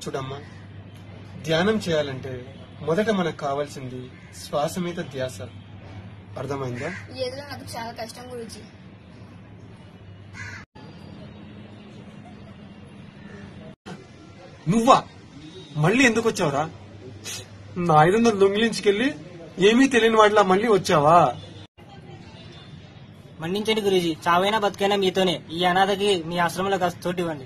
చూడమ్మా ధ్యానం చేయాలంటే మొదట మనకు కావాల్సింది శ్వాస మీద ధ్యాస అర్థమైందా ఏదో నాకు చాలా కష్టం గురుజీ నువ్వా మళ్ళీ ఎందుకు వచ్చావురా నా ఐదు వందలు దొంగిలించుకెళ్ళి ఏమీ తెలియని వాడిలా మళ్ళీ వచ్చావా మన్నించండి గురూజీ చావైనా బతికైనా మీతోనే ఈ అనాథకి మీ ఆశ్రమంలో కాస్త చోటు ఇవ్వండి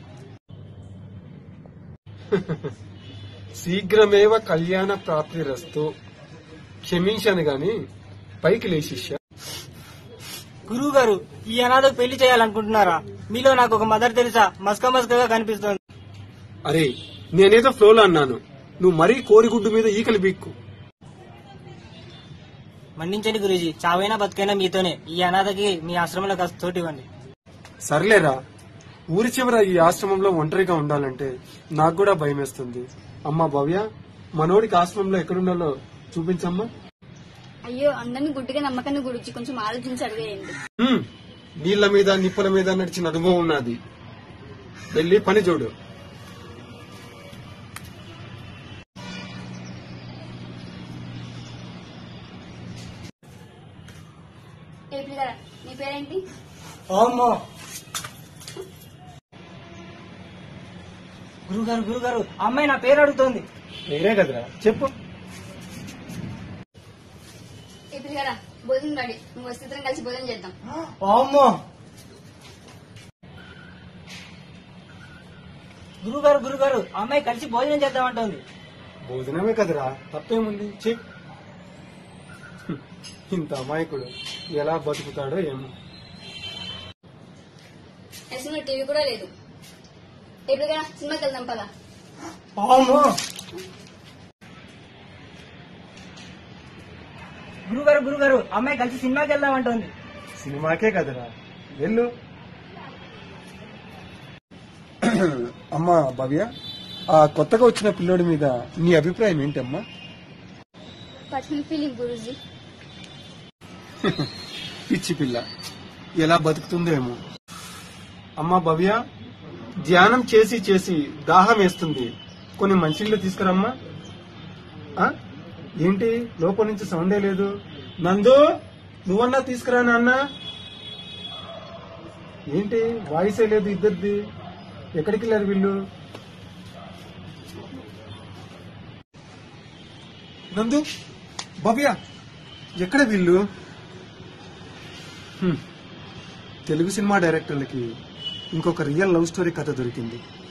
శీఘ్రమేవ కళ్యాణ ప్రాప్తిరస్తు క్షమించాను గాని పైకి లే శిష్య గురువు గారు ఈ అనాథకు పెళ్లి చేయాలనుకుంటున్నారా మీలో నాకు ఒక మదర్ తెరిసా మస్క మస్కగా కనిపిస్తోంది అరే నేనేదో ఫ్లోలో అన్నాను నువ్వు మరీ కోరిగుడ్డు మీద ఈకలు బీక్కు మన్నించండి గురూజీ చావైనా బతికైనా మీతోనే ఈ అనాథకి మీ ఆశ్రమంలో కాస్త చోటు ఇవ్వండి సర్లేరా ఊరి చివర ఈ ఆశ్రమంలో ఒంటరిగా ఉండాలంటే నాకు కూడా భయం వేస్తుంది అమ్మా భవ్య మనోడికి ఆశ్రమంలో ఎక్కడుండాలో చూపించమ్మా అయ్యో అందరిని గుడ్డిగా నమ్మకాన్ని గురించి కొంచెం ఆలోచించి అడిగేయండి హ్మ్. నీళ్ల మీద నిప్పుల మీద నడిచిన అనుభవం ఉన్నది వెళ్ళి పని చూడు ఏ పిల్లరా నీ పేరేంటి ఓమ్మో గురుగారు గురుగారు అమ్మాయి నా పేరు అడుగుతోంది నేనే కదరా చెప్పు ఏ పిల్లరా భోజనం రెడీ నువ్వు వస్తే ఇద్దరం కలిసి భోజనం చేద్దాం అమ్మో గురుగారు గురుగారు అమ్మాయి కలిసి భోజనం చేద్దామంటోంది భోజనమే కదరా తప్పేముంది చెప్ హ్మ్. ఇంత అమాయకుడు ఎలా బతుకుతాడో ఏమో సినిమా టీవీ కూడా లేదు ఏ పిల్లరా సినిమాకి వెళ్దాం పదా అమ్మో గురుగారు గురుగారు అమ్మాయి కలిసి సినిమాకి వెళ్దామంటోంది సినిమాకే కదరా వెళ్ళు అమ్మా భవ్య ఆ కొత్తగా వచ్చిన పిల్లోడి మీద నీ అభిప్రాయం ఏంటమ్మా పర్సనల్ ఫీలింగ్ గురూజీ పిచ్చి పిల్ల ఎలా బతుకుతుందో ఏమో అమ్మా భవ్య ధ్యానం చేసి చేసి దాహం వేస్తుంది కొన్ని మంచినీళ్ళు తీసుకురమ్మా ఆ? ఏంటి లోపల నుంచి సౌండే లేదు నందు నువ్వన్నా తీసుకురా నాన్న ఏంటి వాయిసే లేదు ఇద్దరిది ఎక్కడికి వెళ్ళారు వీళ్ళు నందు భవ్య ఎక్కడ వీళ్ళు హ్మ్. తెలుగు సినిమా డైరెక్టర్లకి ఇంకొక రియల్ లవ్ స్టోరీ కథ దొరికింది